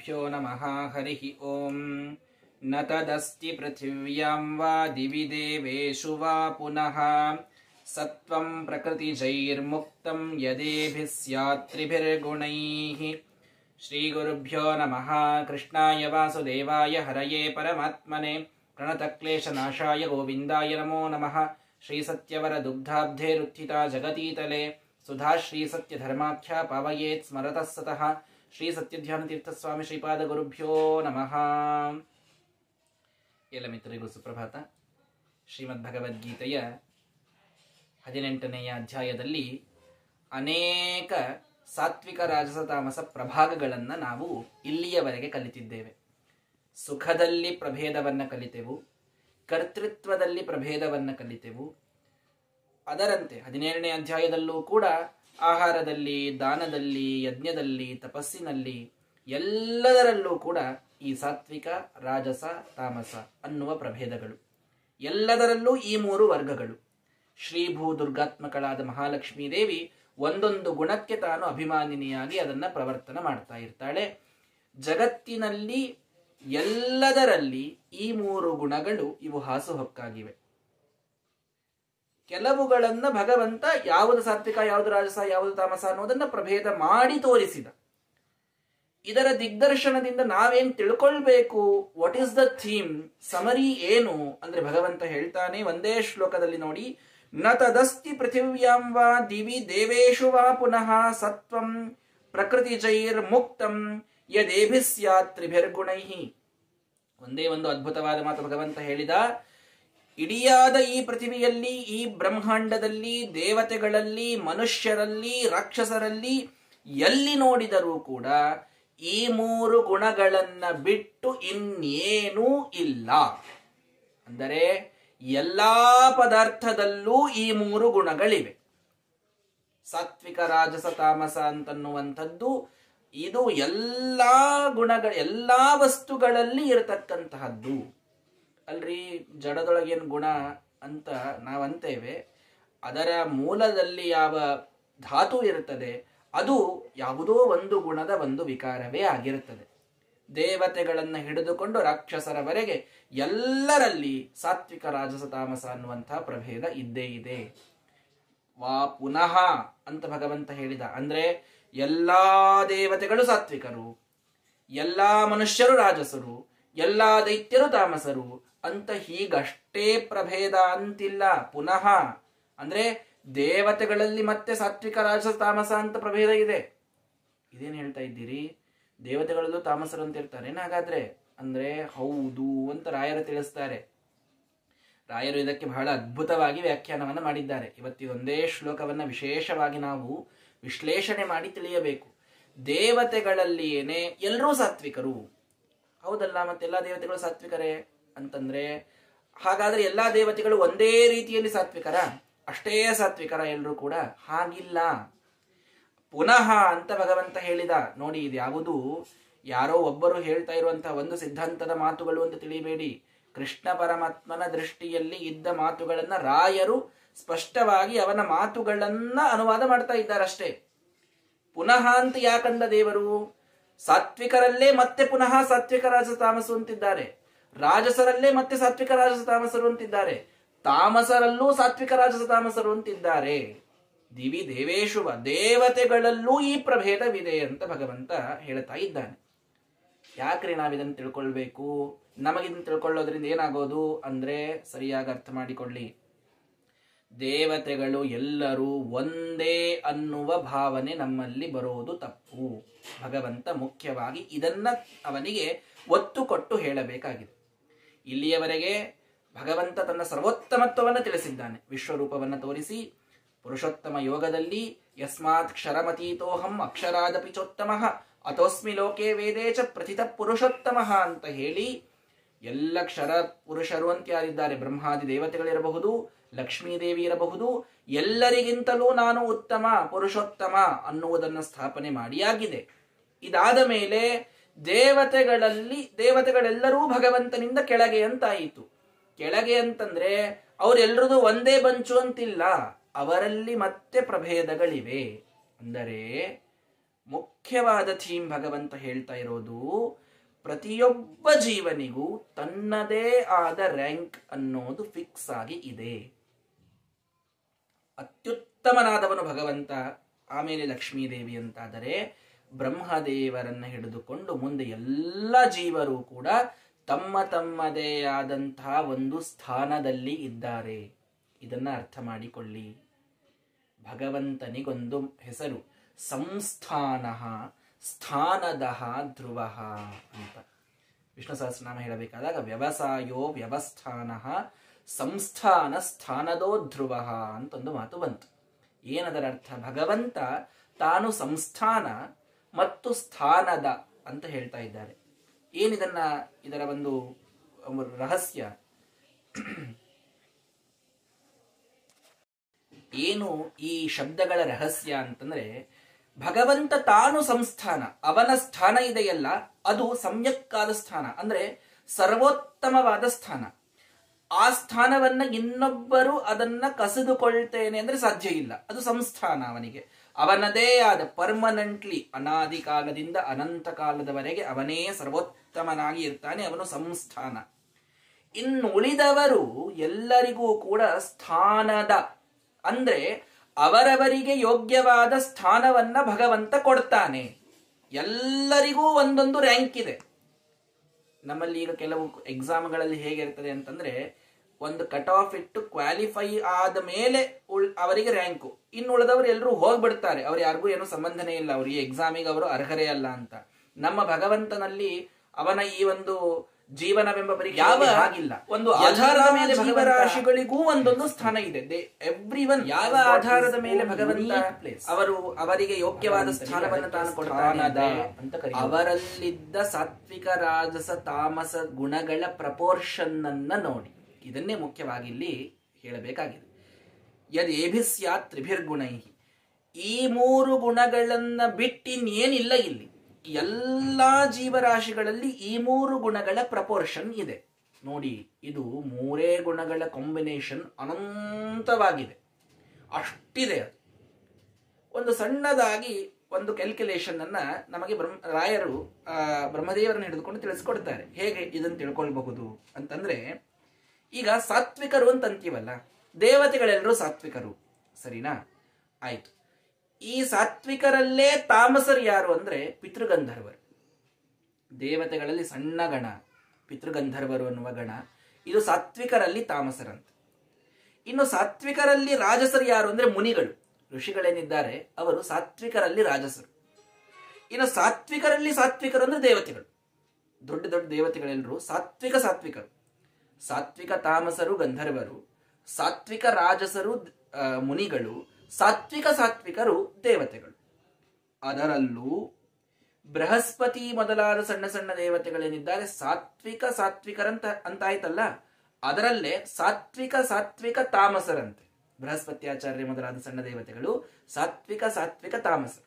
श्रीगुरुभ्यो नमः हरिः ॐ न तदस्ति पृथिव्यां वा दिवि देवेषु वा पुनः सत्त्वं प्रकृतिजैर्मुक्तं यदेभिः स्यात् त्रिभिर्गुणैः श्रीगुरुभ्यो नमः कृष्णाय वासुदेवाय हरये परमात्मने प्रणतक्लेशनाशाय गोविन्दाय नमो नमः श्रीसत्यवरदुग्धाब्धेरुत्थिता जगतीतले सुधा श्रीसत्यधर्माख्या पावयेत् स्मरतः सतः ಶ್ರೀಸತ್ಯಧ್ಯಾನತೀರ್ಥಸ್ವಾಮಿ ಶ್ರೀಪಾದ ಗುರುಭ್ಯೋ ನಮಃ ಎಲ್ಲ ಮಿತ್ರರಿಗೂ ಸುಪ್ರಭಾತ ಶ್ರೀಮದ್ ಭಗವದ್ಗೀತೆಯ ಹದಿನೆಂಟನೆಯ ಅಧ್ಯಾಯದಲ್ಲಿ ಅನೇಕ ಸಾತ್ವಿಕ ರಾಜಸ ತಾಮಸ ಪ್ರಭಾಗಗಳನ್ನು ನಾವು ಇಲ್ಲಿಯವರೆಗೆ ಕಲಿತಿದ್ದೇವೆ ಸುಖದಲ್ಲಿ ಪ್ರಭೇದವನ್ನು ಕಲಿತೆವು ಕರ್ತೃತ್ವದಲ್ಲಿ ಪ್ರಭೇದವನ್ನು ಕಲಿತೆವು ಅದರಂತೆ ಹದಿನೇಳನೇ ಅಧ್ಯಾಯದಲ್ಲೂ ಕೂಡ ಆಹಾರದಲ್ಲಿ ದಾನದಲ್ಲಿ ಯಜ್ಞದಲ್ಲಿ ತಪಸ್ಸಿನಲ್ಲಿ ಎಲ್ಲದರಲ್ಲೂ ಕೂಡ ಈ ಸಾತ್ವಿಕ ರಾಜಸ ತಾಮಸ ಅನ್ನುವ ಪ್ರಭೇದಗಳು ಎಲ್ಲದರಲ್ಲೂ ಈ ಮೂರು ವರ್ಗಗಳು ಶ್ರೀಭೂ ದುರ್ಗಾತ್ಮಕಳಾದ ಮಹಾಲಕ್ಷ್ಮೀ ದೇವಿ ಒಂದೊಂದು ಗುಣಕ್ಕೆ ತಾನು ಅಭಿಮಾನಿನಿಯಾಗಿ ಅದನ್ನ ಪ್ರವರ್ತನ ಮಾಡ್ತಾ ಇರ್ತಾಳೆ ಜಗತ್ತಿನಲ್ಲಿ ಎಲ್ಲದರಲ್ಲಿ ಈ ಮೂರು ಗುಣಗಳು ಇವು ಹಾಸುಹೊಕ್ಕಾಗಿವೆ ಕೆಲವುಗಳನ್ನ ಭಗವಂತ ಯಾವುದು ಸಾತ್ವಿಕ ಯಾವುದು ರಾಜಸ ಯಾವುದು ತಾಮಸ ಅನ್ನೋದನ್ನ ಪ್ರಭೇದ ಮಾಡಿ ತೋರಿಸಿದ ಇದರ ದಿಗ್ದರ್ಶನದಿಂದ ನಾವೇನ್ ತಿಳ್ಕೊಳ್ಬೇಕು what is the theme summary ಏನು ಅಂದ್ರೆ ಭಗವಂತ ಹೇಳ್ತಾನೆ ಒಂದೇ ಶ್ಲೋಕದಲ್ಲಿ ನೋಡಿ ನ ತದಸ್ತಿ ಪೃಥಿವ್ಯಾಂ ವಾ ದಿವಿ ದೇವೇಶು ವಾ ಪುನಃ ಸತ್ವಂ ಪ್ರಕೃತಿಜೈರ್ ಮುಕ್ತಂ ಯದೇಭಿ ಸ್ಯಾತ್ ತ್ರಿಭಿರ್ಗುಣೈ ಒಂದೇ ಒಂದು ಅದ್ಭುತವಾದ ಮಾತು ಭಗವಂತ ಹೇಳಿದ ಇಡಿಯಾದ ಈ ಪೃಥಿವಿಯಲ್ಲಿ ಈ ಬ್ರಹ್ಮಾಂಡದಲ್ಲಿ ದೇವತೆಗಳಲ್ಲಿ ಮನುಷ್ಯರಲ್ಲಿ ರಾಕ್ಷಸರಲ್ಲಿ ಎಲ್ಲಿ ನೋಡಿದರೂ ಕೂಡ ಈ ಮೂರು ಗುಣಗಳನ್ನ ಬಿಟ್ಟು ಇನ್ನೇನೂ ಇಲ್ಲ ಅಂದರೆ ಎಲ್ಲಾ ಪದಾರ್ಥದಲ್ಲೂ ಈ ಮೂರು ಗುಣಗಳಿವೆ ಸಾತ್ವಿಕ ರಾಜಸ ತಾಮಸ ಅಂತನ್ನುವಂಥದ್ದು ಇದು ಎಲ್ಲಾ ಗುಣಗಳ ಎಲ್ಲಾ ವಸ್ತುಗಳಲ್ಲಿ ಇರತಕ್ಕಂತಹದ್ದು ಅಲ್ರಿ ಜಡದೊಳಗೇನು ಗುಣ ಅಂತ ನಾವಂತೇವೆ ಅದರ ಮೂಲದಲ್ಲಿ ಯಾವ ಧಾತು ಇರುತ್ತದೆ ಅದು ಯಾವುದೋ ಒಂದು ಗುಣದ ಒಂದು ವಿಕಾರವೇ ಆಗಿರುತ್ತದೆ ದೇವತೆಗಳನ್ನ ಹಿಡಿದುಕೊಂಡು ರಾಕ್ಷಸರವರೆಗೆ ಎಲ್ಲರಲ್ಲಿ ಸಾತ್ವಿಕ ರಾಜಸ ತಾಮಸ ಅನ್ನುವಂತಹ ಪ್ರಭೇದ ಇದ್ದೇ ಇದೆ ವಾ ಪುನಃ ಅಂತ ಭಗವಂತ ಹೇಳಿದ ಅಂದ್ರೆ ಎಲ್ಲಾ ದೇವತೆಗಳು ಸಾತ್ವಿಕರು ಎಲ್ಲಾ ಮನುಷ್ಯರು ರಾಜಸರು ಎಲ್ಲಾ ದೈತ್ಯರು ತಾಮಸರು ಅಂತ ಹೀಗಷ್ಟೇ ಪ್ರಭೇದ ಅಂತಿಲ್ಲ ಪುನಃ ಅಂದ್ರೆ ದೇವತೆಗಳಲ್ಲಿ ಮತ್ತೆ ಸಾತ್ವಿಕ ರಾಜಸ ತಾಮಸ ಅಂತ ಪ್ರಭೇದ ಇದೆ ಇದೇನ್ ಹೇಳ್ತಾ ಇದ್ದೀರಿ ದೇವತೆಗಳಲ್ಲೂ ತಾಮಸರು ಅಂತ ಇರ್ತಾರೆ ಹಾಗಾದ್ರೆ ಅಂದ್ರೆ ಹೌದು ಅಂತ ರಾಯರು ತಿಳಿಸ್ತಾರೆ ರಾಯರು ಇದಕ್ಕೆ ಬಹಳ ಅದ್ಭುತವಾಗಿ ವ್ಯಾಖ್ಯಾನವನ್ನ ಮಾಡಿದ್ದಾರೆ ಇವತ್ತಿದೊಂದೇ ಶ್ಲೋಕವನ್ನ ವಿಶೇಷವಾಗಿ ನಾವು ವಿಶ್ಲೇಷಣೆ ಮಾಡಿ ತಿಳಿಯಬೇಕು ದೇವತೆಗಳಲ್ಲಿ ಏನೇ ಎಲ್ಲರೂ ಸಾತ್ವಿಕರು ಹೌದಲ್ಲ ಮತ್ತೆಲ್ಲಾ ದೇವತೆಗಳು ಸಾತ್ವಿಕರೇ ಅಂತಂದ್ರೆ ಹಾಗಾದ್ರೆ ಎಲ್ಲಾ ದೇವತೆಗಳು ಒಂದೇ ರೀತಿಯಲ್ಲಿ ಸಾತ್ವಿಕರ ಅಷ್ಟೇ ಸಾತ್ವಿಕರ ಎಲ್ಲರೂ ಕೂಡ ಹಾಗಿಲ್ಲ ಪುನಃ ಅಂತ ಭಗವಂತ ಹೇಳಿದ ನೋಡಿ ಇದು ಯಾವುದು ಯಾರೋ ಒಬ್ಬರು ಹೇಳ್ತಾ ಇರುವಂತಹ ಒಂದು ಸಿದ್ಧಾಂತದ ಮಾತುಗಳು ಅಂತ ತಿಳಿಬೇಡಿ ಕೃಷ್ಣ ಪರಮಾತ್ಮನ ದೃಷ್ಟಿಯಲ್ಲಿ ಇದ್ದ ಮಾತುಗಳನ್ನ ರಾಯರು ಸ್ಪಷ್ಟವಾಗಿ ಅವನ ಮಾತುಗಳನ್ನ ಅನುವಾದ ಮಾಡ್ತಾ ಇದ್ದಾರಷ್ಟೇ ಪುನಃ ಅಂತ ಯಾಕಂದ ದೇವರು ಸಾತ್ವಿಕರಲ್ಲೇ ಮತ್ತೆ ಪುನಃ ಸಾತ್ವಿಕ ರಾಜಸ ತಾಮಸರು ಅಂತಿದ್ದಾರೆ ರಾಜಸರಲ್ಲೇ ಮತ್ತೆ ಸಾತ್ವಿಕ ರಾಜಸ ತಾಮಸರು ಅಂತಿದ್ದಾರೆ ತಾಮಸರಲ್ಲೂ ಸಾತ್ವಿಕ ರಾಜಸ ತಾಮಸರು ಅಂತಿದ್ದಾರೆ ದಿವಿ ದೇವೇಶುವ ದೇವತೆಗಳಲ್ಲೂ ಈ ಪ್ರಭೇದವಿದೆ ಅಂತ ಭಗವಂತ ಹೇಳ್ತಾ ಇದ್ದಾನೆ ಯಾಕ್ರಿ ನಾವಿದನ್ನು ತಿಳ್ಕೊಳ್ಬೇಕು ನಮಗಿದನ್ನು ತಿಳ್ಕೊಳ್ಳೋದ್ರಿಂದ ಏನಾಗೋದು ಅಂದ್ರೆ ಸರಿಯಾಗಿ ಅರ್ಥ ಮಾಡಿಕೊಳ್ಳಿ ದೇವತೆಗಳು ಎಲ್ಲರೂ ಒಂದೇ ಅನ್ನುವ ಭಾವನೆ ನಮ್ಮಲ್ಲಿ ಬರೋದು ತಪ್ಪು ಭಗವಂತ ಮುಖ್ಯವಾಗಿ ಇದನ್ನ ಅವನಿಗೆ ಒತ್ತು ಕೊಟ್ಟು ಹೇಳಬೇಕಾಗಿದೆ ಇಲ್ಲಿಯವರೆಗೆ ಭಗವಂತ ತನ್ನ ಸರ್ವೋತ್ತಮತ್ವವನ್ನು ತಿಳಿಸಿದ್ದಾನೆ ವಿಶ್ವರೂಪವನ್ನು ತೋರಿಸಿ ಪುರುಷೋತ್ತಮ ಯೋಗದಲ್ಲಿ ಯಸ್ಮಾತ್ ಕ್ಷರಮತೀತೋಹಂ ಅಕ್ಷರಾದಪಿ ಚೋತ್ತಮ ಅಥೋಸ್ಮಿ ಲೋಕೆ ವೇದೇ ಚ ಪ್ರಥಿತ ಪುರುಷೋತ್ತಮ ಅಂತ ಹೇಳಿ ಎಲ್ಲ ಕ್ಷರ ಪುರುಷರು ಅಂತ ಯಾರಿದ್ದಾರೆ ಬ್ರಹ್ಮಾದಿ ದೇವತೆಗಳಿರಬಹುದು ಲಕ್ಷ್ಮೀದೇವಿ ಇರಬಹುದು ಎಲ್ಲರಿಗಿಂತಲೂ ನಾನು ಉತ್ತಮ ಪುರುಷೋತ್ತಮ ಅನ್ನುವುದನ್ನು ಸ್ಥಾಪನೆ ಮಾಡಿಯಾಗಿದೆ ಇದಾದ ಮೇಲೆ ದೇವತೆಗಳಲ್ಲಿ ದೇವತೆಗಳೆಲ್ಲರೂ ಭಗವಂತನಿಂದ ಕೆಳಗೆ ಅಂತಾಯಿತು ಕೆಳಗೆ ಅಂತಂದ್ರೆ ಅವರೆಲ್ಲರದು ಒಂದೇ ಬಂಚು ಅಂತಿಲ್ಲ ಅವರಲ್ಲಿ ಮತ್ತೆ ಪ್ರಭೇದಗಳಿವೆ ಅಂದರೆ ಮುಖ್ಯವಾದ ಥೀಮ್ ಭಗವಂತ ಹೇಳ್ತಾ ಇರೋದು ಪ್ರತಿಯೊಬ್ಬ ಜೀವನಿಗೂ ತನ್ನದೇ ಆದ ರ್ಯಾಂಕ್ ಅನ್ನೋದು ಫಿಕ್ಸ್ ಆಗಿ ಇದೆ ಅತ್ಯುತ್ತಮನಾದವನು ಭಗವಂತ ಆಮೇಲೆ ಲಕ್ಷ್ಮೀದೇವಿ ಅಂತಾದರೆ ಬ್ರಹ್ಮದೇವರನ್ನ ಹಿಡಿದುಕೊಂಡು ಮುಂದೆ ಎಲ್ಲ ಜೀವರು ಕೂಡ ತಮ್ಮ ತಮ್ಮದೇ ಆದಂತಹ ಒಂದು ಸ್ಥಾನದಲ್ಲಿ ಇದ್ದಾರೆ ಇದನ್ನ ಅರ್ಥ ಮಾಡಿಕೊಳ್ಳಿ ಭಗವಂತನಿಗೊಂದು ಹೆಸರು ಸಂಸ್ಥಾನ ಸ್ಥಾನದ ಧ್ರುವ ಅಂತ ವಿಷ್ಣು ಸಹಸ್ರನಾಮ ಹೇಳಬೇಕಾದಾಗ ವ್ಯವಸಾಯೋ ವ್ಯವಸ್ಥಾನ ಸಂಸ್ಥಾನ ಸ್ಥಾನದೋ ಧ್ರುವ ಅಂತ ಒಂದು ಮಾತು ಬಂತು ಏನದರ ಅರ್ಥ ಭಗವಂತ ತಾನು ಸಂಸ್ಥಾನ ಮತ್ತು ಸ್ಥಾನದ ಅಂತ ಹೇಳ್ತಾ ಇದ್ದಾರೆ ಏನಿದನ್ನ ಇದರ ಒಂದು ರಹಸ್ಯ ಏನು ಈ ಶಬ್ದಗಳ ರಹಸ್ಯ ಅಂತಂದ್ರೆ ಭಗವಂತ ತಾನು ಸಂಸ್ಥಾನ ಅವನ ಸ್ಥಾನ ಇದೆಯಲ್ಲ ಅದು ಸಮ್ಯಕ್ಕಾದ ಸ್ಥಾನ ಅಂದ್ರೆ ಸರ್ವೋತ್ತಮವಾದ ಸ್ಥಾನ ಆ ಸ್ಥಾನವನ್ನ ಇನ್ನೊಬ್ಬರು ಅದನ್ನ ಕಸಿದುಕೊಳ್ತೇನೆ ಅಂದ್ರೆ ಸಾಧ್ಯ ಇಲ್ಲ ಅದು ಸಂಸ್ಥಾನ ಅವನಿಗೆ ಅವನದೇ ಆದ ಪರ್ಮನೆಂಟ್ಲಿ ಅನಾದಿ ಕಾಲದಿಂದ ಅನಂತ ಕಾಲದವರೆಗೆ ಅವನೇ ಸರ್ವೋತ್ತಮನಾಗಿ ಇರ್ತಾನೆ ಅವನು ಸಂಸ್ಥಾನ ಇನ್ನು ಉಳಿದವರು ಎಲ್ಲರಿಗೂ ಕೂಡ ಸ್ಥಾನದ ಅಂದ್ರೆ ಅವರವರಿಗೆ ಯೋಗ್ಯವಾದ ಸ್ಥಾನವನ್ನ ಭಗವಂತ ಕೊಡ್ತಾನೆ ಎಲ್ಲರಿಗೂ ಒಂದೊಂದು ರ್ಯಾಂಕ್ ಇದೆ ನಮ್ಮಲ್ಲಿ ಈಗ ಕೆಲವು ಎಕ್ಸಾಮ್ಗಳಲ್ಲಿ ಹೇಗಿರ್ತದೆ ಅಂತಂದ್ರೆ ಒಂದು ಕಟ್ ಆಫ್ ಇಟ್ಟು ಕ್ವಾಲಿಫೈ ಆದ ಮೇಲೆ ಉಳ್ ಅವರಿಗೆ ರ್ಯಾಂಕು ಇನ್ನು ಉಳಿದವರು ಎಲ್ಲರೂ ಹೋಗ್ಬಿಡ್ತಾರೆ ಅವ್ರು ಯಾರಿಗೂ ಏನು ಸಂಬಂಧನೇ ಇಲ್ಲ ಅವ್ರು ಈ ಎಕ್ಸಾಮಿಗೆ ಅವರು ಅರ್ಹರೇ ಅಲ್ಲ ಅಂತ ನಮ್ಮ ಭಗವಂತನಲ್ಲಿ ಅವನ ಈ ಒಂದು ಜೀವನವೆಂಬ ಪರೀಕ್ಷೆ ಯಾವ ಹಾಗಿಲ್ಲ ಒಂದು ಆಧಾರದ ಎಲ್ಲಾ ಮೇಲೆ ಜೀವರಾಶಿಗಳಿಗೂ ಜೀವರಾಶಿಗಳಿಗೂ ಒಂದೊಂದು ಸ್ಥಾನ ಇದೆ ಎವ್ರಿ ಒನ್ ಯಾವ ಆಧಾರದ ಮೇಲೆ ಭಗವಂತ ಅವರು ಅವರಿಗೆ ಯೋಗ್ಯವಾದ ಸ್ಥಾನವನ್ನು ತಾನು ಕೊಡ್ತಾನೆ ಅಂತ ಕರೀತಾರೆ. ಅವರಲ್ಲಿದ್ದ ಸಾತ್ವಿಕ ರಾಜಸ ತಾಮಸ ಗುಣಗಳ ಪ್ರಪೋರ್ಷನ್ ಅನ್ನ ನೋಡಿ ಇದನ್ನೇ ಮುಖ್ಯವಾಗಿ ಇಲ್ಲಿ ಹೇಳಬೇಕಾಗಿದೆ ಯದ್ ಏಭಿಸ್ಯಾತ್ ತ್ರಿಭಿರ್ಗುಣೈ ಈ ಮೂರು ಗುಣಗಳನ್ನ ಬಿಟ್ಟಿನ್ನೇನಿಲ್ಲ ಇಲ್ಲಿ ಎಲ್ಲಾ ಜೀವರಾಶಿಗಳಲ್ಲಿ ಈ ಮೂರು ಗುಣಗಳ ಪ್ರಪೋರ್ಷನ್ ಇದೆ ನೋಡಿ ಇದು ಮೂರೇ ಗುಣಗಳ ಕಾಂಬಿನೇಷನ್ ಅನಂತವಾಗಿದೆ ಅಷ್ಟಿದೆ ಅದು ಒಂದು ಸಣ್ಣದಾಗಿ ಒಂದು ಕ್ಯಾಲ್ಕುಲೇಷನ್ ಅನ್ನ ನಮಗೆ ಬ್ರಹ್ಮ ರಾಯರು ಆ, ಬ್ರಹ್ಮದೇವರನ್ನು ಹಿಡಿದುಕೊಂಡು ತಿಳಿಸ್ಕೊಡ್ತಾರೆ ಹೇಗೆ ಇದನ್ನು ತಿಳ್ಕೊಳ್ಬಹುದು ಅಂತಂದ್ರೆ ಈಗ ಸಾತ್ವಿಕರು ಅಂತ ಅಂತೀವಲ್ಲ ದೇವತೆಗಳೆಲ್ಲರೂ ಸಾತ್ವಿಕರು ಸರಿನಾ ಆಯ್ತು ಈ ಸಾತ್ವಿಕರಲ್ಲೇ ತಾಮಸರು ಯಾರು ಅಂದ್ರೆ ಪಿತೃಗಂಧರ್ವರು ದೇವತೆಗಳಲ್ಲಿ ಸಣ್ಣ ಗಣ ಪಿತೃಗಂಧರ್ವರು ಅನ್ನುವ ಗಣ ಇದು ಸಾತ್ವಿಕರಲ್ಲಿ ತಾಮಸರಂತೆ ಇನ್ನು ಸಾತ್ವಿಕರಲ್ಲಿ ರಾಜಸರು ಯಾರು ಅಂದ್ರೆ ಮುನಿಗಳು ಋಷಿಗಳೇನಿದ್ದಾರೆ ಅವರು ಸಾತ್ವಿಕರಲ್ಲಿ ರಾಜಸರು ಇನ್ನು ಸಾತ್ವಿಕರಲ್ಲಿ ಸಾತ್ವಿಕರು ಅಂದ್ರೆ ದೇವತೆಗಳು ದೊಡ್ಡ ದೊಡ್ಡ ದೇವತೆಗಳೆಲ್ಲರೂ ಸಾತ್ವಿಕ ಸಾತ್ವಿಕರು ಸಾತ್ವಿಕ ತಾಮಸರು ಗಂಧರ್ವರು ಸಾತ್ವಿಕ ರಾಜಸರು ಆ, ಮುನಿಗಳು ಸಾತ್ವಿಕ ಸಾತ್ವಿಕರು ದೇವತೆಗಳು ಅದರಲ್ಲೂ ಬೃಹಸ್ಪತಿ ಮೊದಲಾದ ಸಣ್ಣ ಸಣ್ಣ ದೇವತೆಗಳೇನಿದ್ದಾರೆ ಸಾತ್ವಿಕ ಸಾತ್ವಿಕರಂತ ಅಂತ ಆಯ್ತಲ್ಲ ಅದರಲ್ಲೇ ಸಾತ್ವಿಕ ಸಾತ್ವಿಕ ತಾಮಸರಂತೆ ಬೃಹಸ್ಪತ್ಯಾಚಾರ್ಯ ಮೊದಲಾದ ಸಣ್ಣ ದೇವತೆಗಳು ಸಾತ್ವಿಕ ಸಾತ್ವಿಕ ತಾಮಸರು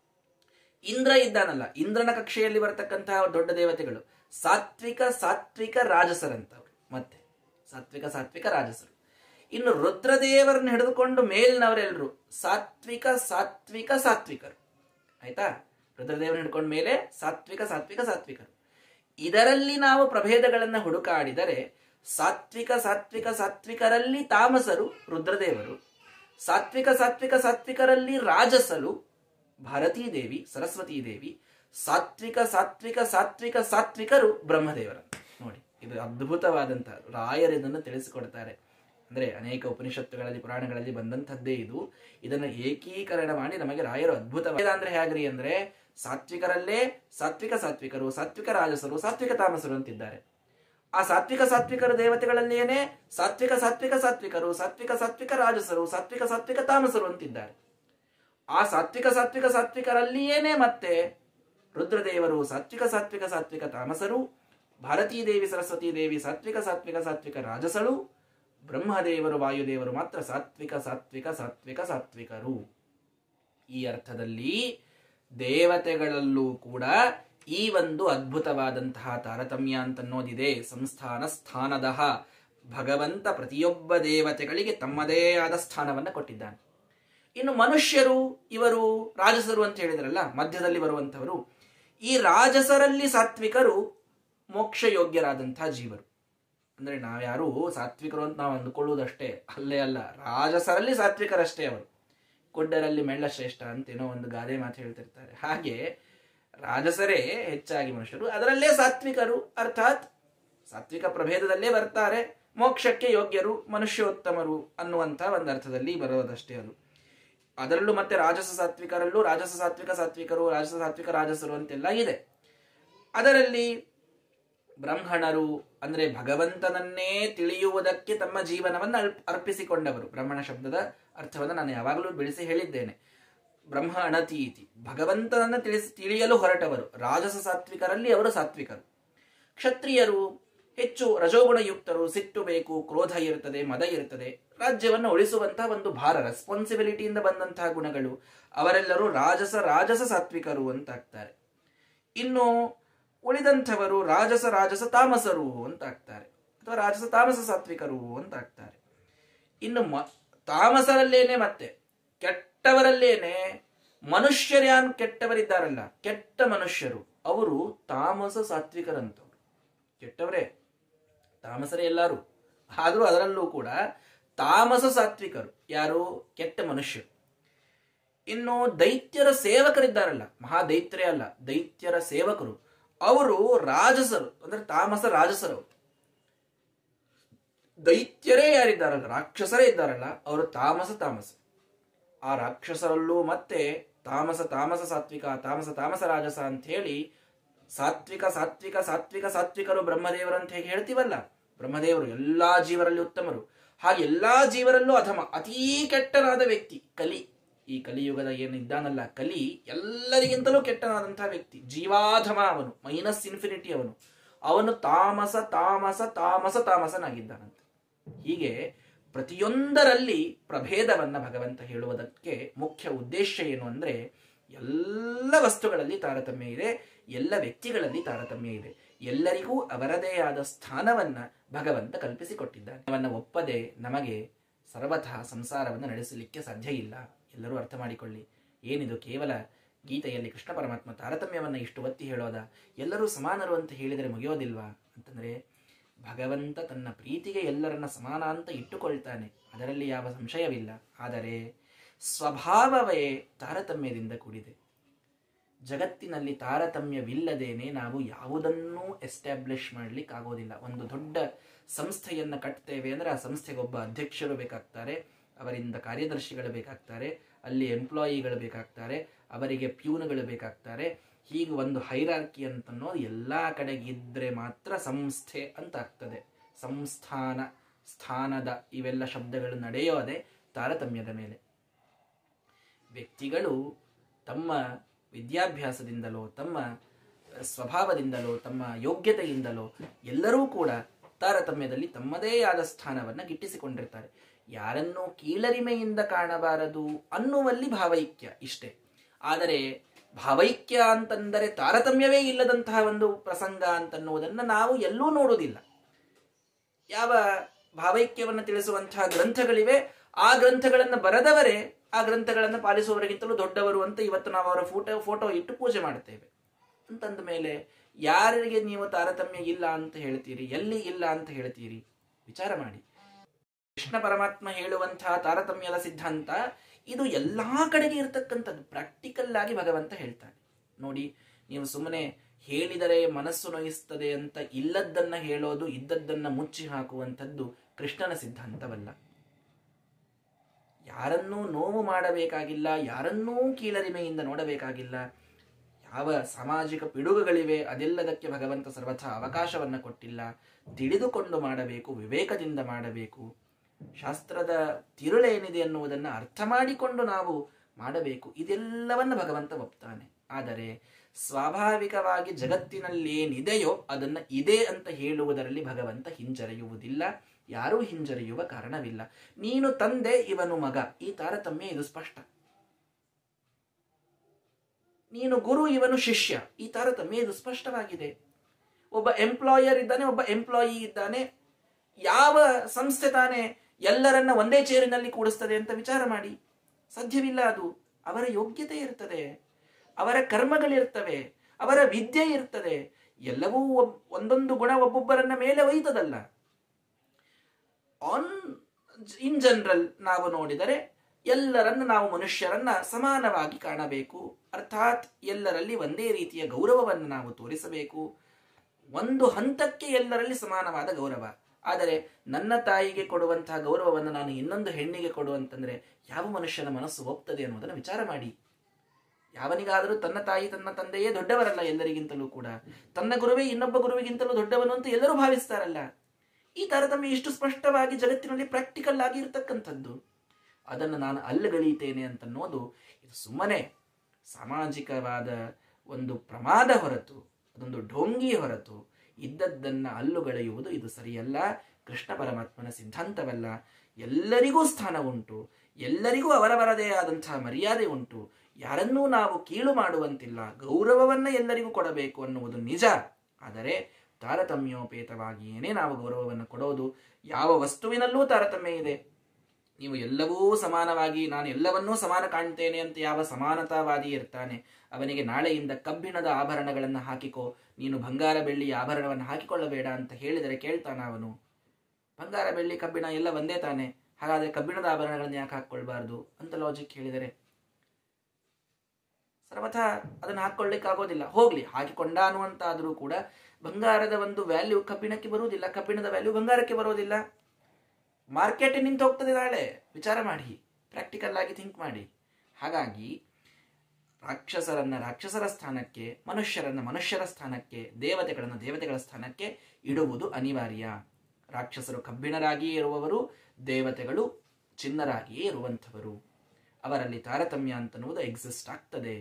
ಇಂದ್ರ ಇದ್ದಾನಲ್ಲ ಇಂದ್ರನ ಕಕ್ಷೆಯಲ್ಲಿ ಬರತಕ್ಕಂತಹ ದೊಡ್ಡ ದೇವತೆಗಳು ಸಾತ್ವಿಕ ಸಾತ್ವಿಕ ರಾಜಸರಂತವ್ರು ಮತ್ತೆ ಸಾತ್ವಿಕ ಸಾತ್ವಿಕ ರಾಜಸರು ಇನ್ನು ರುದ್ರದೇವರನ್ನು ಹಿಡಿದುಕೊಂಡು ಮೇಲಿನವರೆಲ್ಲರೂ ಸಾತ್ವಿಕ ಸಾತ್ವಿಕ ಸಾತ್ವಿಕರು ಆಯ್ತಾ ರುದ್ರದೇವರನ್ನು ಹಿಡ್ಕೊಂಡ ಮೇಲೆ ಸಾತ್ವಿಕ ಸಾತ್ವಿಕ ಸಾತ್ವಿಕರು ಇದರಲ್ಲಿ ನಾವು ಪ್ರಭೇದಗಳನ್ನು ಹುಡುಕಾಡಿದರೆ ಸಾತ್ವಿಕ ಸಾತ್ವಿಕ ಸಾತ್ವಿಕರಲ್ಲಿ ತಾಮಸರು ರುದ್ರದೇವರು ಸಾತ್ವಿಕ ಸಾತ್ವಿಕ ಸಾತ್ವಿಕರಲ್ಲಿ ರಾಜಸರು ಭಾರತೀ ದೇವಿ ಸರಸ್ವತೀ ದೇವಿ ಸಾತ್ವಿಕ ಸಾತ್ವಿಕ ಸಾತ್ವಿಕ ಸಾತ್ವಿಕರು ಬ್ರಹ್ಮದೇವರ ನೋಡಿ ಇದು ಅದ್ಭುತವಾದಂತಹ ರಾಯರು ಇದನ್ನು ತಿಳಿಸಿಕೊಡ್ತಾರೆ ಅಂದ್ರೆ ಅನೇಕ ಉಪನಿಷತ್ತುಗಳಲ್ಲಿ ಪುರಾಣಗಳಲ್ಲಿ ಬಂದಂಥದ್ದೇ ಇದು ಇದನ್ನು ಏಕೀಕರಣ ಮಾಡಿ ನಮಗೆ ರಾಯರು ಅದ್ಭುತ ಅಂದ್ರೆ ಹೇಗ್ರಿ ಅಂದ್ರೆ ಸಾತ್ವಿಕರಲ್ಲೇ ಸಾತ್ವಿಕ ಸಾತ್ವಿಕರು ಸಾತ್ವಿಕ ರಾಜಸರು ಸಾತ್ವಿಕ ತಾಮಸರು ಅಂತಿದ್ದಾರೆ ಆ ಸಾತ್ವಿಕ ಸಾತ್ವಿಕರ ದೇವತೆಗಳಲ್ಲೇನೆ ಸಾತ್ವಿಕ ಸಾತ್ವಿಕ ಸಾತ್ವಿಕರು ಸಾತ್ವಿಕ ಸಾತ್ವಿಕ ರಾಜಸರು ಸಾತ್ವಿಕ ಸಾತ್ವಿಕ ತಾಮಸರು ಅಂತಿದ್ದಾರೆ ಆ ಸಾತ್ವಿಕ ಸಾತ್ವಿಕ ಸಾತ್ವಿಕರಲ್ಲಿಯೇನೆ ಮತ್ತೆ ರುದ್ರದೇವರು ಸಾತ್ವಿಕ ಸಾತ್ವಿಕ ಸಾತ್ವಿಕ ತಾಮಸರು ಭಾರತೀ ದೇವಿ ಸರಸ್ವತೀ ದೇವಿ ಸಾತ್ವಿಕ ಸಾತ್ವಿಕ ಸಾತ್ವಿಕ ರಾಜಸಳು ಬ್ರಹ್ಮದೇವರು ವಾಯುದೇವರು ಮಾತ್ರ ಸಾತ್ವಿಕ ಸಾತ್ವಿಕ ಸಾತ್ವಿಕ ಸಾತ್ವಿಕರು ಈ ಅರ್ಥದಲ್ಲಿ ದೇವತೆಗಳಲ್ಲೂ ಕೂಡ ಈ ಒಂದು ಅದ್ಭುತವಾದಂತಹ ತಾರತಮ್ಯ ಅಂತನ್ನೋದಿದೆ ಸಂಸ್ಥಾನ ಸ್ಥಾನದ ಭಗವಂತ ಪ್ರತಿಯೊಬ್ಬ ದೇವತೆಗಳಿಗೆ ತಮ್ಮದೇ ಆದ ಸ್ಥಾನವನ್ನು ಕೊಟ್ಟಿದ್ದಾನೆ ಇನ್ನು ಮನುಷ್ಯರು ಇವರು ರಾಜಸರು ಅಂತ ಹೇಳಿದ್ರಲ್ಲ ಮಧ್ಯದಲ್ಲಿ ಬರುವಂತವರು ಈ ರಾಜಸರಲ್ಲಿ ಸಾತ್ವಿಕರು ಮೋಕ್ಷ ಯೋಗ್ಯರಾದಂತಹ ಜೀವರು ಅಂದ್ರೆ ನಾವ್ಯಾರು ಸಾತ್ವಿಕರು ಅಂತ ನಾವು ಅಂದುಕೊಳ್ಳುವುದಷ್ಟೇ ಅಲ್ಲೇ ಅಲ್ಲ ರಾಜಸರಲ್ಲಿ ಸಾತ್ವಿಕರಷ್ಟೇ ಅವರು ಕೊಡ್ಡರಲ್ಲಿ ಮೆಳ್ಳ ಶ್ರೇಷ್ಠ ಅಂತ ಏನೋ ಒಂದು ಗಾದೆ ಮಾತು ಹೇಳ್ತಿರ್ತಾರೆ ಹಾಗೆ ರಾಜಸರೇ ಹೆಚ್ಚಾಗಿ ಮನುಷ್ಯರು ಅದರಲ್ಲೇ ಸಾತ್ವಿಕರು ಅರ್ಥಾತ್ ಸಾತ್ವಿಕ ಪ್ರಭೇದದಲ್ಲೇ ಬರ್ತಾರೆ ಮೋಕ್ಷಕ್ಕೆ ಯೋಗ್ಯರು ಮನುಷ್ಯೋತ್ತಮರು ಅನ್ನುವಂಥ ಒಂದು ಅರ್ಥದಲ್ಲಿ ಬರೋದಷ್ಟೇ ಅದು ಅದರಲ್ಲೂ ಮತ್ತೆ ರಾಜಸ ಸಾತ್ವಿಕರಲ್ಲೂ ರಾಜಸ ಸಾತ್ವಿಕ ಸಾತ್ವಿಕರು ರಾಜಸ ಸಾತ್ವಿಕ ರಾಜಸರು ಅಂತೆಲ್ಲ ಇದೆ ಅದರಲ್ಲಿ ಬ್ರಹ್ಮಣರು ಅಂದ್ರೆ ಭಗವಂತನನ್ನೇ ತಿಳಿಯುವುದಕ್ಕೆ ತಮ್ಮ ಜೀವನವನ್ನು ಅರ್ಪ್- ಅರ್ಪಿಸಿಕೊಂಡವರು ಬ್ರಹ್ಮಣ ಶಬ್ದದ ಅರ್ಥವನ್ನು ನಾನು ಯಾವಾಗಲೂ ಬೆಳೆಸಿ ಹೇಳಿದ್ದೇನೆ ಬ್ರಹ್ಮ ಅಣತೀತಿ ಭಗವಂತನನ್ನ ತಿಳಿಸಿ ತಿಳಿಯಲು ಹೊರಟವರು ರಾಜಸ ಸಾತ್ವಿಕರಲ್ಲಿ ಅವರು ಸಾತ್ವಿಕರು ಕ್ಷತ್ರಿಯರು ಹೆಚ್ಚು ರಜೋಗುಣಯುಕ್ತರು ಸಿಟ್ಟು ಬೇಕು ಕ್ರೋಧ ಇರುತ್ತದೆ ಮದ ಇರುತ್ತದೆ ರಾಜ್ಯವನ್ನು ಉಳಿಸುವಂತಹ ಒಂದು ಭಾರ ರೆಸ್ಪಾನ್ಸಿಬಿಲಿಟಿಯಿಂದ ಬಂದಂತಹ ಗುಣಗಳು ಅವರೆಲ್ಲರೂ ರಾಜಸ ರಾಜಸ ಸಾತ್ವಿಕರು ಅಂತ ಆಗ್ತಾರೆ ಇನ್ನು ಉಳಿದಂಥವರು ರಾಜಸ ರಾಜಸ ತಾಮಸರು ಅಂತ ಆಗ್ತಾರೆ ಅಥವಾ ರಾಜಸ ತಾಮಸ ಸಾತ್ವಿಕರು ಅಂತ ಆಗ್ತಾರೆ ಇನ್ನು ಮ ತಾಮಸರಲ್ಲೇನೆ ಮತ್ತೆ ಕೆಟ್ಟವರಲ್ಲೇನೆ ಮನುಷ್ಯರ್ಯಾನ್ ಕೆಟ್ಟವರಿದ್ದಾರಲ್ಲ ಕೆಟ್ಟ ಮನುಷ್ಯರು ಅವರು ತಾಮಸ ಸಾತ್ವಿಕರಂತವ್ರು ಕೆಟ್ಟವರೇ ತಾಮಸರೇ ಎಲ್ಲರೂ ಆದರೂ ಅದರಲ್ಲೂ ಕೂಡ ತಾಮಸ ಸಾತ್ವಿಕರು ಯಾರು ಕೆಟ್ಟ ಮನುಷ್ಯರು ಇನ್ನು ದೈತ್ಯರ ಸೇವಕರಿದ್ದಾರಲ್ಲ ಮಹಾದೈತ್ಯರೇ ಅಲ್ಲ ದೈತ್ಯರ ಸೇವಕರು ಅವರು ರಾಜಸರು ಅಂದ್ರೆ ತಾಮಸ ರಾಜಸರು ದೈತ್ಯರೇ ಯಾರಿದ್ದಾರಲ್ಲ ರಾಕ್ಷಸರೇ ಇದ್ದಾರಲ್ಲ ಅವರು ತಾಮಸ ತಾಮಸ ಆ ರಾಕ್ಷಸರಲ್ಲೂ ಮತ್ತೆ ತಾಮಸ ತಾಮಸ ಸಾತ್ವಿಕ ತಾಮಸ ತಾಮಸ ರಾಜಸ ಅಂತ ಹೇಳಿ ಸಾತ್ವಿಕ ಸಾತ್ವಿಕ ಸಾತ್ವಿಕ ಸಾತ್ವಿಕರು ಬ್ರಹ್ಮದೇವರು ಅಂತ ಹೇಗೆ ಹೇಳ್ತೀವಲ್ಲ ಬ್ರಹ್ಮದೇವರು ಎಲ್ಲಾ ಜೀವರಲ್ಲಿ ಉತ್ತಮರು ಹಾಗೆ ಎಲ್ಲಾ ಜೀವರಲ್ಲೂ ಅಧಮ ಅತೀ ಕೆಟ್ಟನಾದ ವ್ಯಕ್ತಿ ಕಲಿ ಈ ಕಲಿಯುಗದ ಏನಿದ್ದಾನಲ್ಲ ಕಲಿ ಎಲ್ಲರಿಗಿಂತಲೂ ಕೆಟ್ಟನಾದಂತಹ ವ್ಯಕ್ತಿ ಜೀವಾಧಮ ಅವನು ಮೈನಸ್ ಇನ್ಫಿನಿಟಿ ಅವನು ಅವನು ತಾಮಸ ತಾಮಸ ತಾಮಸ ತಾಮಸನಾಗಿದ್ದಾನಂತೆ ಹೀಗೆ ಪ್ರತಿಯೊಂದರಲ್ಲಿ ಪ್ರಭೇದವನ್ನ ಭಗವಂತ ಹೇಳುವುದಕ್ಕೆ ಮುಖ್ಯ ಉದ್ದೇಶ ಏನು ಅಂದ್ರೆ ಎಲ್ಲ ವಸ್ತುಗಳಲ್ಲಿ ತಾರತಮ್ಯ ಇದೆ ಎಲ್ಲ ವ್ಯಕ್ತಿಗಳಲ್ಲಿ ತಾರತಮ್ಯ ಇದೆ ಎಲ್ಲರಿಗೂ ಅವರದೇ ಆದ ಸ್ಥಾನವನ್ನ ಭಗವಂತ ಕಲ್ಪಿಸಿಕೊಟ್ಟಿದ್ದಾನೆ ಅವನ್ನ ಒಪ್ಪದೆ ನಮಗೆ ಸರ್ವತಃ ಸಂಸಾರವನ್ನು ನಡೆಸಲಿಕ್ಕೆ ಸಾಧ್ಯ ಇಲ್ಲ ಎಲ್ಲರೂ ಅರ್ಥ ಮಾಡಿಕೊಳ್ಳಿ ಏನಿದು ಕೇವಲ ಗೀತೆಯಲ್ಲಿ ಕೃಷ್ಣ ಪರಮಾತ್ಮ ತಾರತಮ್ಯವನ್ನ ಇಷ್ಟು ಒತ್ತಿ ಹೇಳೋದ ಎಲ್ಲರೂ ಸಮಾನರು ಅಂತ ಹೇಳಿದರೆ ಮುಗಿಯೋದಿಲ್ವಾ ಅಂತಂದ್ರೆ ಭಗವಂತ ತನ್ನ ಪ್ರೀತಿಗೆ ಎಲ್ಲರನ್ನ ಸಮಾನ ಅಂತ ಇಟ್ಟುಕೊಳ್ತಾನೆ ಅದರಲ್ಲಿ ಯಾವ ಸಂಶಯವಿಲ್ಲ ಆದರೆ ಸ್ವಭಾವವೇ ತಾರತಮ್ಯದಿಂದ ಕೂಡಿದೆ ಜಗತ್ತಿನಲ್ಲಿ ತಾರತಮ್ಯವಿಲ್ಲದೇನೆ ನಾವು ಯಾವುದನ್ನೂ ಎಸ್ಟಾಬ್ಲಿಷ್ ಮಾಡ್ಲಿಕ್ಕೆ ಆಗೋದಿಲ್ಲ ಒಂದು ದೊಡ್ಡ ಸಂಸ್ಥೆಯನ್ನ ಕಟ್ತೇವೆ ಅಂದ್ರೆ ಆ ಸಂಸ್ಥೆಗೆ ಒಬ್ಬ ಅಧ್ಯಕ್ಷರು ಬೇಕಾಗ್ತಾರೆ ಅವರಿಂದ ಕಾರ್ಯದರ್ಶಿಗಳು ಬೇಕಾಗ್ತಾರೆ ಅಲ್ಲಿ ಎಂಪ್ಲಾಯಿಗಳು ಬೇಕಾಗ್ತಾರೆ ಅವರಿಗೆ ಪ್ಯೂನ್ಗಳು ಬೇಕಾಗ್ತಾರೆ ಹೀಗೆ ಒಂದು ಹೈರಾರ್ಕಿ ಅಂತನ್ನೋದು ಎಲ್ಲಾ ಕಡೆಗೆ ಇದ್ರೆ ಮಾತ್ರ ಸಂಸ್ಥೆ ಅಂತ ಆಗ್ತದೆ ಸಂಸ್ಥಾನ ಸ್ಥಾನದ ಇವೆಲ್ಲ ಶಬ್ದಗಳು ನಡೆಯೋದೆ ತಾರತಮ್ಯದ ಮೇಲೆ ವ್ಯಕ್ತಿಗಳು ತಮ್ಮ ವಿದ್ಯಾಭ್ಯಾಸದಿಂದಲೋ ತಮ್ಮ ಸ್ವಭಾವದಿಂದಲೋ ತಮ್ಮ ಯೋಗ್ಯತೆಯಿಂದಲೋ ಎಲ್ಲರೂ ಕೂಡ ತಾರತಮ್ಯದಲ್ಲಿ ತಮ್ಮದೇ ಆದ ಸ್ಥಾನವನ್ನ ಗಿಟ್ಟಿಸಿಕೊಂಡಿರ್ತಾರೆ ಯಾರನ್ನೂ ಕೀಳರಿಮೆಯಿಂದ ಕಾಣಬಾರದು ಅನ್ನುವಲ್ಲಿ ಭಾವೈಕ್ಯ ಇಷ್ಟೇ ಆದರೆ ಭಾವೈಕ್ಯ ಅಂತಂದರೆ ತಾರತಮ್ಯವೇ ಇಲ್ಲದಂತಹ ಒಂದು ಪ್ರಸಂಗ ಅಂತನ್ನುವುದನ್ನು ನಾವು ಎಲ್ಲೂ ನೋಡುವುದಿಲ್ಲ ಯಾವ ಭಾವೈಕ್ಯವನ್ನು ತಿಳಿಸುವಂತಹ ಗ್ರಂಥಗಳಿವೆ ಆ ಗ್ರಂಥಗಳನ್ನು ಬರೆದವರೇ ಆ ಗ್ರಂಥಗಳನ್ನು ಪಾಲಿಸುವವರಿಗಿಂತಲೂ ದೊಡ್ಡವರು ಅಂತ ಇವತ್ತು ನಾವು ಅವರ ಫೋಟೋ ಫೋಟೋ ಇಟ್ಟು ಪೂಜೆ ಮಾಡುತ್ತೇವೆ ಅಂತಂದ ಮೇಲೆ ಯಾರಿಗೆ ನೀವು ತಾರತಮ್ಯ ಇಲ್ಲ ಅಂತ ಹೇಳ್ತೀರಿ ಎಲ್ಲಿ ಇಲ್ಲ ಅಂತ ಹೇಳ್ತೀರಿ ವಿಚಾರ ಮಾಡಿ ಕೃಷ್ಣ ಪರಮಾತ್ಮ ಹೇಳುವಂತಹ ತಾರತಮ್ಯದ ಸಿದ್ಧಾಂತ ಇದು ಎಲ್ಲಾ ಕಡೆಗೆ ಇರತಕ್ಕಂಥದ್ದು ಪ್ರಾಕ್ಟಿಕಲ್ ಆಗಿ ಭಗವಂತ ಹೇಳ್ತಾನೆ ನೋಡಿ ನೀವು ಸುಮ್ಮನೆ ಹೇಳಿದರೆ ಮನಸ್ಸು ನೋಯಿಸ್ತದೆ ಅಂತ ಇಲ್ಲದ್ದನ್ನ ಹೇಳೋದು ಇದ್ದದ್ದನ್ನ ಮುಚ್ಚಿ ಹಾಕುವಂಥದ್ದು ಕೃಷ್ಣನ ಸಿದ್ಧಾಂತವಲ್ಲ ಯಾರನ್ನೂ ನೋವು ಮಾಡಬೇಕಾಗಿಲ್ಲ ಯಾರನ್ನೂ ಕೀಳರಿಮೆಯಿಂದ ನೋಡಬೇಕಾಗಿಲ್ಲ ಯಾವ ಸಾಮಾಜಿಕ ಪಿಡುಗುಗಳಿವೆ ಅದೆಲ್ಲದಕ್ಕೆ ಭಗವಂತ ಸರ್ವಥಾ ಅವಕಾಶವನ್ನ ಕೊಟ್ಟಿಲ್ಲ ತಿಳಿದುಕೊಂಡು ಮಾಡಬೇಕು ವಿವೇಕದಿಂದ ಮಾಡಬೇಕು ಶಾಸ್ತ್ರದ ತಿರುಳೇನಿದೆ ಅನ್ನುವುದನ್ನು ಅರ್ಥ ಮಾಡಿಕೊಂಡು ನಾವು ಮಾಡಬೇಕು ಇದೆಲ್ಲವನ್ನ ಭಗವಂತ ಒಪ್ತಾನೆ ಆದರೆ ಸ್ವಾಭಾವಿಕವಾಗಿ ಜಗತ್ತಿನಲ್ಲಿ ಏನಿದೆಯೋ ಅದನ್ನ ಇದೆ ಅಂತ ಹೇಳುವುದರಲ್ಲಿ ಭಗವಂತ ಹಿಂಜರಿಯುವುದಿಲ್ಲ ಯಾರೂ ಹಿಂಜರಿಯುವ ಕಾರಣವಿಲ್ಲ ನೀನು ತಂದೆ ಇವನು ಮಗ ಈ ತಾರತಮ್ಯ ಇದು ಸ್ಪಷ್ಟ ನೀನು ಗುರು ಇವನು ಶಿಷ್ಯ ಈ ತಾರತಮ್ಯ ಇದು ಸ್ಪಷ್ಟವಾಗಿದೆ ಒಬ್ಬ ಎಂಪ್ಲಾಯರ್ ಇದ್ದಾನೆ ಒಬ್ಬ ಎಂಪ್ಲಾಯಿ ಇದ್ದಾನೆ ಯಾವ ಸಂಸ್ಥೆ ತಾನೇ ಎಲ್ಲರನ್ನ ಒಂದೇ ಚೇರಿನಲ್ಲಿ ಕೂಡಿಸ್ತದೆ ಅಂತ ವಿಚಾರ ಮಾಡಿ ಸಾಧ್ಯವಿಲ್ಲ ಅದು ಅವರ ಯೋಗ್ಯತೆ ಇರ್ತದೆ ಅವರ ಕರ್ಮಗಳಿರ್ತವೆ ಅವರ ವಿದ್ಯೆ ಇರ್ತದೆ ಎಲ್ಲವೂ ಒಬ್- ಒಂದೊಂದು ಗುಣ ಒಬ್ಬೊಬ್ಬರನ್ನ ಮೇಲೆ ಒಯ್ತದಲ್ಲ ಆನ್ ಇನ್ ಜನರಲ್ ನಾವು ನೋಡಿದರೆ ಎಲ್ಲರನ್ನು ನಾವು ಮನುಷ್ಯರನ್ನ ಸಮಾನವಾಗಿ ಕಾಣಬೇಕು ಅರ್ಥಾತ್ ಎಲ್ಲರಲ್ಲಿ ಒಂದೇ ರೀತಿಯ ಗೌರವವನ್ನು ನಾವು ತೋರಿಸಬೇಕು ಒಂದು ಹಂತಕ್ಕೆ ಎಲ್ಲರಲ್ಲಿ ಸಮಾನವಾದ ಗೌರವ ಆದರೆ ನನ್ನ ತಾಯಿಗೆ ಕೊಡುವಂತಹ ಗೌರವವನ್ನು ನಾನು ಇನ್ನೊಂದು ಹೆಣ್ಣಿಗೆ ಕೊಡುವಂತಂದ್ರೆ ಯಾವ ಮನುಷ್ಯನ ಮನಸ್ಸು ಒಪ್ತದೆ ಅನ್ನೋದನ್ನು ವಿಚಾರ ಮಾಡಿ ಯಾವನಿಗಾದರೂ ತನ್ನ ತಾಯಿ ತನ್ನ ತಂದೆಯೇ ದೊಡ್ಡವರಲ್ಲ ಎಲ್ಲರಿಗಿಂತಲೂ ಕೂಡ ತನ್ನ ಗುರುವೇ ಇನ್ನೊಬ್ಬ ಗುರುವಿಗಿಂತಲೂ ದೊಡ್ಡವನು ಅಂತ ಎಲ್ಲರೂ ಭಾವಿಸ್ತಾರಲ್ಲ ಈ ತಾರತಮ್ಯ ಇಷ್ಟು ಸ್ಪಷ್ಟವಾಗಿ ಜಗತ್ತಿನಲ್ಲಿ ಪ್ರಾಕ್ಟಿಕಲ್ ಆಗಿ ಇರತಕ್ಕಂಥದ್ದು ಅದನ್ನು ನಾನು ಅಲ್ಲಗಳೆಯುತ್ತೇನೆ ಅಂತನ್ನೋದು ಇದು ಸುಮ್ಮನೆ ಸಾಮಾಜಿಕವಾದ ಒಂದು ಪ್ರಮಾದ ಹೊರತು ಅದೊಂದು ಢೋಂಗಿ ಹೊರತು ಇದ್ದದ್ದನ್ನ ಅಲ್ಲುಗಳೆಯುವುದು ಇದು ಸರಿಯಲ್ಲ ಕೃಷ್ಣ ಪರಮಾತ್ಮನ ಸಿದ್ಧಾಂತವಲ್ಲ ಎಲ್ಲರಿಗೂ ಸ್ಥಾನ ಉಂಟು ಎಲ್ಲರಿಗೂ ಅವರವರದೇ ಆದಂತಹ ಮರ್ಯಾದೆ ಉಂಟು ಯಾರನ್ನೂ ನಾವು ಕೀಳು ಮಾಡುವಂತಿಲ್ಲ ಗೌರವವನ್ನ ಎಲ್ಲರಿಗೂ ಕೊಡಬೇಕು ಅನ್ನುವುದು ನಿಜ ಆದರೆ ತಾರತಮ್ಯೋಪೇತವಾಗಿಯೇ ನಾವು ಗೌರವವನ್ನು ಕೊಡೋದು ಯಾವ ವಸ್ತುವಿನಲ್ಲೂ ತಾರತಮ್ಯ ಇದೆ ನೀವು ಎಲ್ಲವೂ ಸಮಾನವಾಗಿ ನಾನು ಎಲ್ಲವನ್ನೂ ಸಮಾನ ಕಾಣ್ತೇನೆ ಅಂತ ಯಾವ ಸಮಾನತಾವಾದಿ ಇರ್ತಾನೆ ಅವನಿಗೆ ನಾಳೆಯಿಂದ ಕಬ್ಬಿಣದ ಆಭರಣಗಳನ್ನು ಹಾಕಿಕೋ ನೀನು ಬಂಗಾರ ಬೆಳ್ಳಿ ಆಭರಣವನ್ನು ಹಾಕಿಕೊಳ್ಳಬೇಡ ಅಂತ ಹೇಳಿದರೆ ಕೇಳ್ತಾನ ಅವನು ಬಂಗಾರ ಬೆಳ್ಳಿ ಕಬ್ಬಿಣ ಎಲ್ಲ ಒಂದೇ ತಾನೆ ಹಾಗಾದ್ರೆ ಕಬ್ಬಿಣದ ಆಭರಣಗಳನ್ನು ಯಾಕೆ ಹಾಕೊಳ್ಬಾರ್ದು ಅಂತ ಲಾಜಿಕ್ ಹೇಳಿದರೆ ಸರ್ವಥ ಅದನ್ನು ಹಾಕೊಳ್ಳಿಕ್ಕೆ ಆಗೋದಿಲ್ಲ ಹೋಗ್ಲಿ ಹಾಕಿಕೊಂಡಾನು ಅಂತ ಆದರೂ ಕೂಡ ಬಂಗಾರದ ಒಂದು ವ್ಯಾಲ್ಯೂ ಕಬ್ಬಿಣಕ್ಕೆ ಬರುವುದಿಲ್ಲ ಕಬ್ಬಿಣದ ವ್ಯಾಲ್ಯೂ ಬಂಗಾರಕ್ಕೆ ಬರೋದಿಲ್ಲ ಮಾರ್ಕೆಟ್ ನಿಂತು ಹೋಗ್ತದೆ ನಾಳೆ ವಿಚಾರ ಮಾಡಿ ಪ್ರಾಕ್ಟಿಕಲ್ ಆಗಿ ಥಿಂಕ್ ಮಾಡಿ ಹಾಗಾಗಿ ರಾಕ್ಷಸರನ್ನ ರಾಕ್ಷಸರ ಸ್ಥಾನಕ್ಕೆ ಮನುಷ್ಯರನ್ನ ಮನುಷ್ಯರ ಸ್ಥಾನಕ್ಕೆ ದೇವತೆಗಳನ್ನ ದೇವತೆಗಳ ಸ್ಥಾನಕ್ಕೆ ಇಡುವುದು ಅನಿವಾರ್ಯ ರಾಕ್ಷಸರು ಕಬ್ಬಿಣರಾಗಿಯೇ ಇರುವವರು ದೇವತೆಗಳು ಚಿನ್ನರಾಗಿಯೇ ಇರುವಂಥವರು ಅವರಲ್ಲಿ ತಾರತಮ್ಯ ಅಂತನ್ನುವುದು ಎಕ್ಸಿಸ್ಟ್ ಆಗ್ತದೆ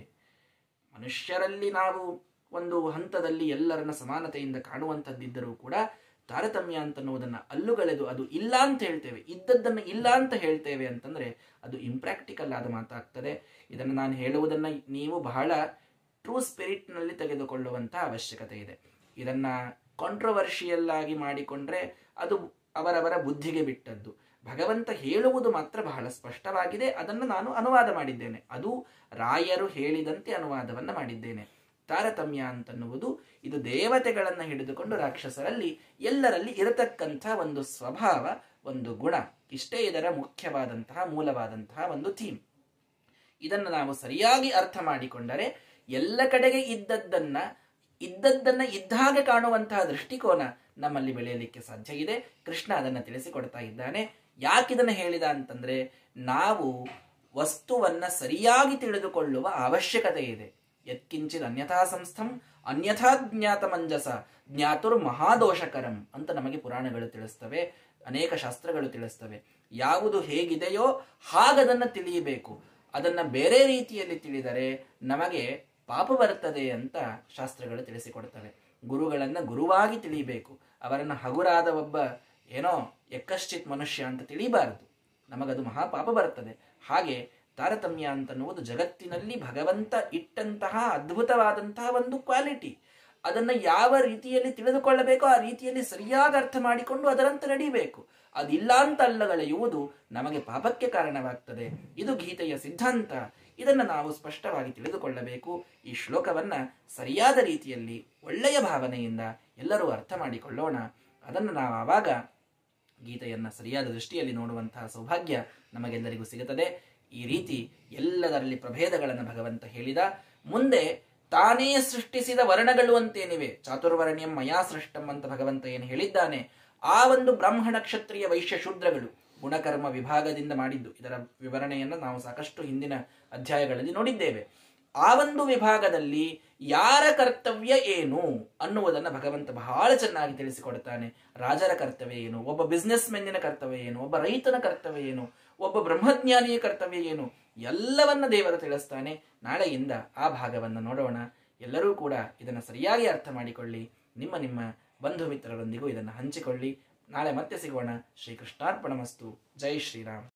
ಮನುಷ್ಯರಲ್ಲಿ ನಾವು ಒಂದು ಹಂತದಲ್ಲಿ ಎಲ್ಲರನ್ನ ಸಮಾನತೆಯಿಂದ ಕಾಣುವಂಥದ್ದಿದ್ದರೂ ಕೂಡ ತಾರತಮ್ಯ ಅಂತನ್ನುವುದನ್ನ ಅಲ್ಲುಗಳೆದು ಅದು ಇಲ್ಲ ಅಂತ ಹೇಳ್ತೇವೆ ಇದ್ದದ್ದನ್ನು ಇಲ್ಲ ಅಂತ ಹೇಳ್ತೇವೆ ಅಂತಂದ್ರೆ ಅದು ಇಂಪ್ರಾಕ್ಟಿಕಲ್ ಆದ ಮಾತಾಗ್ತದೆ ಇದನ್ನು ನಾನು ಹೇಳುವುದನ್ನ ನೀವು ಬಹಳ ಟ್ರೂ ಸ್ಪಿರಿಟ್ ನಲ್ಲಿ ತೆಗೆದುಕೊಳ್ಳುವಂತ ಅವಶ್ಯಕತೆ ಇದೆ ಇದನ್ನ ಕಾಂಟ್ರವರ್ಷಿಯಲ್ ಆಗಿ ಮಾಡಿಕೊಂಡ್ರೆ ಅದು ಅವರವರ ಬುದ್ಧಿಗೆ ಬಿಟ್ಟದ್ದು ಭಗವಂತ ಹೇಳುವುದು ಮಾತ್ರ ಬಹಳ ಸ್ಪಷ್ಟವಾಗಿದೆ ಅದನ್ನು ನಾನು ಅನುವಾದ ಮಾಡಿದ್ದೇನೆ ಅದು ರಾಯರು ಹೇಳಿದಂತೆ ಅನುವಾದವನ್ನ ಮಾಡಿದ್ದೇನೆ ತಾರತಮ್ಯ ಅಂತನ್ನುವುದು ಇದು ದೇವತೆಗಳನ್ನ ಹಿಡಿದುಕೊಂಡು ರಾಕ್ಷಸರಲ್ಲಿ ಎಲ್ಲರಲ್ಲಿ ಇರತಕ್ಕಂಥ ಒಂದು ಸ್ವಭಾವ ಒಂದು ಗುಣ ಇಷ್ಟೇ ಇದರ ಮುಖ್ಯವಾದಂತಹ ಮೂಲವಾದಂತಹ ಒಂದು ಥೀಮ್ ಇದನ್ನು ನಾವು ಸರಿಯಾಗಿ ಅರ್ಥ ಮಾಡಿಕೊಂಡರೆ ಎಲ್ಲ ಕಡೆಗೆ ಇದ್ದದ್ದನ್ನ ಇದ್ದದ್ದನ್ನ ಇದ್ದಾಗ ಕಾಣುವಂತಹ ದೃಷ್ಟಿಕೋನ ನಮ್ಮಲ್ಲಿ ಬೆಳೆಯಲಿಕ್ಕೆ ಸಾಧ್ಯ ಇದೆ ಕೃಷ್ಣ ಅದನ್ನು ತಿಳಿಸಿಕೊಡ್ತಾ ಇದ್ದಾನೆ ಯಾಕಿದನ್ನ ಹೇಳಿದ ಅಂತಂದ್ರೆ ನಾವು ವಸ್ತುವನ್ನ ಸರಿಯಾಗಿ ತಿಳಿದುಕೊಳ್ಳುವ ಅವಶ್ಯಕತೆ ಇದೆ ಯತ್ಕಿಂಚಿತ್ ಅನ್ಯಥಾ ಸಂಸ್ಥಂ ಅನ್ಯಥಾ ಜ್ಞಾತ ಮಂಜಸ ಜ್ಞಾತುರ್ ಮಹಾದೋಷಕರಂ ಅಂತ ನಮಗೆ ಪುರಾಣಗಳು ತಿಳಿಸ್ತವೆ ಅನೇಕ ಶಾಸ್ತ್ರಗಳು ತಿಳಿಸ್ತವೆ ಯಾವುದು ಹೇಗಿದೆಯೋ ಹಾಗದನ್ನ ತಿಳಿಯಬೇಕು ಅದನ್ನ ಬೇರೆ ರೀತಿಯಲ್ಲಿ ತಿಳಿದರೆ ನಮಗೆ ಪಾಪ ಬರ್ತದೆ ಅಂತ ಶಾಸ್ತ್ರಗಳು ತಿಳಿಸಿಕೊಡ್ತವೆ ಗುರುಗಳನ್ನ ಗುರುವಾಗಿ ತಿಳಿಯಬೇಕು ಅವರನ್ನ ಹಗುರಾದ ಒಬ್ಬ ಏನೋ ಎಕ್ಕಶ್ಚಿತ್ ಮನುಷ್ಯ ಅಂತ ತಿಳಿಬಾರದು ನಮಗದು ಮಹಾಪಾಪ ಬರ್ತದೆ ಹಾಗೆ ತಾರತಮ್ಯ ಅಂತನ್ನುವುದು ಜಗತ್ತಿನಲ್ಲಿ ಭಗವಂತ ಇಟ್ಟಂತಹ ಅದ್ಭುತವಾದಂತಹ ಒಂದು ಕ್ವಾಲಿಟಿ ಅದನ್ನ ಯಾವ ರೀತಿಯಲ್ಲಿ ತಿಳಿದುಕೊಳ್ಳಬೇಕೋ ಆ ರೀತಿಯಲ್ಲಿ ಸರಿಯಾಗಿ ಅರ್ಥ ಮಾಡಿಕೊಂಡು ಅದರಂತೆ ನಡೀಬೇಕು ಅದಿಲ್ಲ ಅಂತ ಅಲ್ಲಗಳೆಯುವುದು ನಮಗೆ ಪಾಪಕ್ಕೆ ಕಾರಣವಾಗ್ತದೆ ಇದು ಗೀತೆಯ ಸಿದ್ಧಾಂತ ಇದನ್ನ ನಾವು ಸ್ಪಷ್ಟವಾಗಿ ತಿಳಿದುಕೊಳ್ಳಬೇಕು ಈ ಶ್ಲೋಕವನ್ನ ಸರಿಯಾದ ರೀತಿಯಲ್ಲಿ ಒಳ್ಳೆಯ ಭಾವನೆಯಿಂದ ಎಲ್ಲರೂ ಅರ್ಥ ಮಾಡಿಕೊಳ್ಳೋಣ ಅದನ್ನು ನಾವು ಆವಾಗ ಗೀತೆಯನ್ನ ಸರಿಯಾದ ದೃಷ್ಟಿಯಲ್ಲಿ ನೋಡುವಂತಹ ಸೌಭಾಗ್ಯ ನಮಗೆಲ್ಲರಿಗೂ ಸಿಗುತ್ತದೆ ಈ ರೀತಿ ಎಲ್ಲದರಲ್ಲಿ ಪ್ರಭೇದಗಳನ್ನು ಭಗವಂತ ಹೇಳಿದ ಮುಂದೆ ತಾನೇ ಸೃಷ್ಟಿಸಿದ ವರ್ಣಗಳು ಅಂತೇನಿವೆ ಚಾತುರ್ವರ್ಣ್ಯಂ ಮಯಾ ಸೃಷ್ಟಂ ಅಂತ ಭಗವಂತ ಏನು ಹೇಳಿದ್ದಾನೆ ಆ ಒಂದು ಬ್ರಾಹ್ಮಣ ಕ್ಷತ್ರಿಯ ವೈಶ್ಯ ಶೂದ್ರಗಳು ಗುಣಕರ್ಮ ವಿಭಾಗದಿಂದ ಮಾಡಿದ್ದು ಇದರ ವಿವರಣೆಯನ್ನು ನಾವು ಸಾಕಷ್ಟು ಹಿಂದಿನ ಅಧ್ಯಾಯಗಳಲ್ಲಿ ನೋಡಿದ್ದೇವೆ ಆ ಒಂದು ವಿಭಾಗದಲ್ಲಿ ಯಾರ ಕರ್ತವ್ಯ ಏನು ಅನ್ನುವುದನ್ನು ಭಗವಂತ ಬಹಳ ಚೆನ್ನಾಗಿ ತಿಳಿಸಿಕೊಡ್ತಾನೆ ರಾಜರ ಕರ್ತವ್ಯ ಏನು ಒಬ್ಬ ಬಿಸ್ನೆಸ್ ಮೆನ್ನಿನ ಕರ್ತವ್ಯ ಏನು ಒಬ್ಬ ರೈತನ ಕರ್ತವ್ಯ ಏನು ಒಬ್ಬ ಬ್ರಹ್ಮಜ್ಞಾನಿಯ ಕರ್ತವ್ಯ ಏನು ಎಲ್ಲವನ್ನ ದೇವರು ತಿಳಿಸ್ತಾನೆ ನಾಳೆಯಿಂದ ಆ ಭಾಗವನ್ನು ನೋಡೋಣ ಎಲ್ಲರೂ ಕೂಡ ಇದನ್ನು ಸರಿಯಾಗಿ ಅರ್ಥ ಮಾಡಿಕೊಳ್ಳಿ ನಿಮ್ಮ ನಿಮ್ಮ ಬಂಧು ಮಿತ್ರರೊಂದಿಗೂ ಇದನ್ನು ಹಂಚಿಕೊಳ್ಳಿ ನಾಳೆ ಮತ್ತೆ ಸಿಗೋಣ ಶ್ರೀಕೃಷ್ಣಾರ್ಪಣಮಸ್ತು ಜೈ ಶ್ರೀರಾಮ್